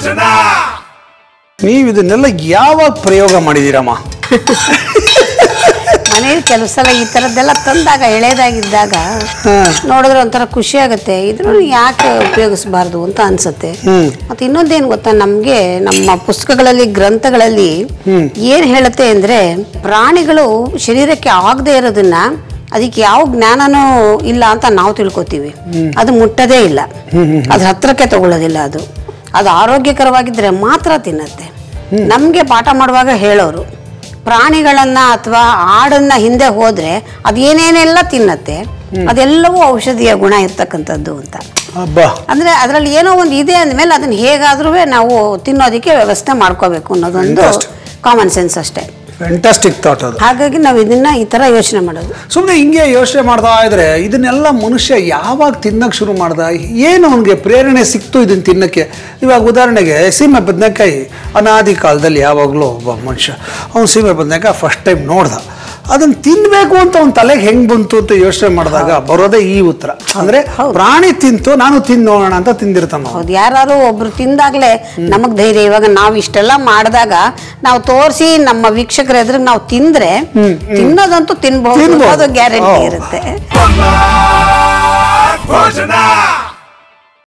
ನೀವು ಇದನ್ನೆಲ್ಲ ಯಾವಾಗ ಪ್ರಯೋಗ ಮಾಡಿದ್ದೀರಮ್ಮ ಮನೇಲಿ ಕೆಲವು ಸಲ ಈ ಥರದ್ದೆಲ್ಲ ತಂದಾಗ ಎಳೆದಾಗಿದ್ದಾಗ ನೋಡಿದ್ರೆ ಒಂಥರ ಖುಷಿ ಆಗುತ್ತೆ ಇದನ್ನು ಯಾಕೆ ಉಪಯೋಗಿಸಬಾರ್ದು ಅಂತ ಅನ್ಸುತ್ತೆ ಮತ್ತೆ ಇನ್ನೊಂದೇನು ಗೊತ್ತಾ ನಮಗೆ ನಮ್ಮ ಪುಸ್ತಕಗಳಲ್ಲಿ ಗ್ರಂಥಗಳಲ್ಲಿ ಏನು ಹೇಳುತ್ತೆ ಅಂದ್ರೆ ಪ್ರಾಣಿಗಳು ಶರೀರಕ್ಕೆ ಆಗದೆ ಇರೋದನ್ನ ಅದಕ್ಕೆ ಯಾವ ಜ್ಞಾನನೂ ಇಲ್ಲ ಅಂತ ನಾವು ತಿಳ್ಕೊತೀವಿ ಅದು ಮುಟ್ಟದೇ ಇಲ್ಲ ಅದ್ರ ಹತ್ರಕ್ಕೆ ತಗೊಳ್ಳೋದಿಲ್ಲ ಅದು ಅದು ಆರೋಗ್ಯಕರವಾಗಿದ್ರೆ ಮಾತ್ರ ತಿನ್ನತ್ತೆ ನಮಗೆ ಪಾಠ ಮಾಡುವಾಗ ಹೇಳೋರು ಪ್ರಾಣಿಗಳನ್ನ ಅಥವಾ ಆಡನ್ನ ಹಿಂದೆ ಹೋದ್ರೆ ಅದೇನೇನೆಲ್ಲ ತಿನ್ನತ್ತೆ ಅದೆಲ್ಲವೂ ಔಷಧಿಯ ಗುಣ ಇರ್ತಕ್ಕಂಥದ್ದು ಅಂತ ಅಬ್ಬಾ ಅಂದ್ರೆ ಅದರಲ್ಲಿ ಏನೋ ಒಂದು ಇದೆ ಅಂದಮೇಲೆ ಅದನ್ನ ಹೇಗಾದ್ರೂ ನಾವು ತಿನ್ನೋದಕ್ಕೆ ವ್ಯವಸ್ಥೆ ಮಾಡ್ಕೋಬೇಕು ಅನ್ನೋದೊಂದು ಕಾಮನ್ ಸೆನ್ಸ್ ಅಷ್ಟೇ ಫ್ಯಾಂಟಾಸ್ಟಿಕ್ ಥಾಟ್ ಅದು ಹಾಗಾಗಿ ನಾವು ಇದನ್ನ ಈ ತರ ಯೋಚನೆ ಮಾಡೋದು ಸುಮ್ಮನೆ ಹಿಂಗೆ ಯೋಚನೆ ಮಾಡ್ತಾ ಇದ್ರೆ ಇದನ್ನೆಲ್ಲ ಮನುಷ್ಯ ಯಾವಾಗ ತಿನ್ನಕ್ಕೆ ಶುರು ಮಾಡ್ದ ಏನು ಅವನಿಗೆ ಪ್ರೇರಣೆ ಸಿಕ್ತು ಇದನ್ನ ತಿನ್ನಕ್ಕೆ ಇವಾಗ ಉದಾಹರಣೆಗೆ ಸೀಮೆ ಬದನೆಕಾಯಿ ಅನಾದಿ ಕಾಲದಲ್ಲಿ ಯಾವಾಗಲೂ ಒಬ್ಬ ಮನುಷ್ಯ ಅವನು ಸೀಮೆ ಬದನೆಕಾಯಿ ಫಸ್ಟ್ ಟೈಮ್ ನೋಡ್ದ ಅದನ್ನ ತಿನ್ಬೇಕು ಅಂತ ಅವ್ನ ತಲೆಗೆ ಹೆಂಗ್ ಬಂತು ಅಂತ ಯೋಚನೆ ಮಾಡಿದಾಗ ಬರೋದೇ ಈ ಉತ್ತರ ಅಂದ್ರೆ ಪ್ರಾಣಿ ತಿಂತು ನಾನು ತಿಂದು ನೋಡೋಣ ಅಂತ ತಿಂದಿರ್ತಾನ ಅವ್ನು. ಹೌದು ಯಾರು ಒಬ್ರು ತಿಂದಾಗ್ಲೇ ನಮಗ್ ಧೈರ್ಯ ಇವಾಗ ನಾವು ಇಷ್ಟೆಲ್ಲ ಮಾಡಿದಾಗ ನಾವು ತೋರಿಸಿ ನಮ್ಮ ವೀಕ್ಷಕರ ಎದುರಿಗೆ ನಾವು ತಿಂದ್ರೆ ತಿನ್ನೋದಂತೂ ತಿನ್ಬಹುದು ತಿನ್ಬೋದು. ಅದು ಗ್ಯಾರಂಟಿ ಹೌದು. ಇರುತ್ತೆ ಭೋಜನ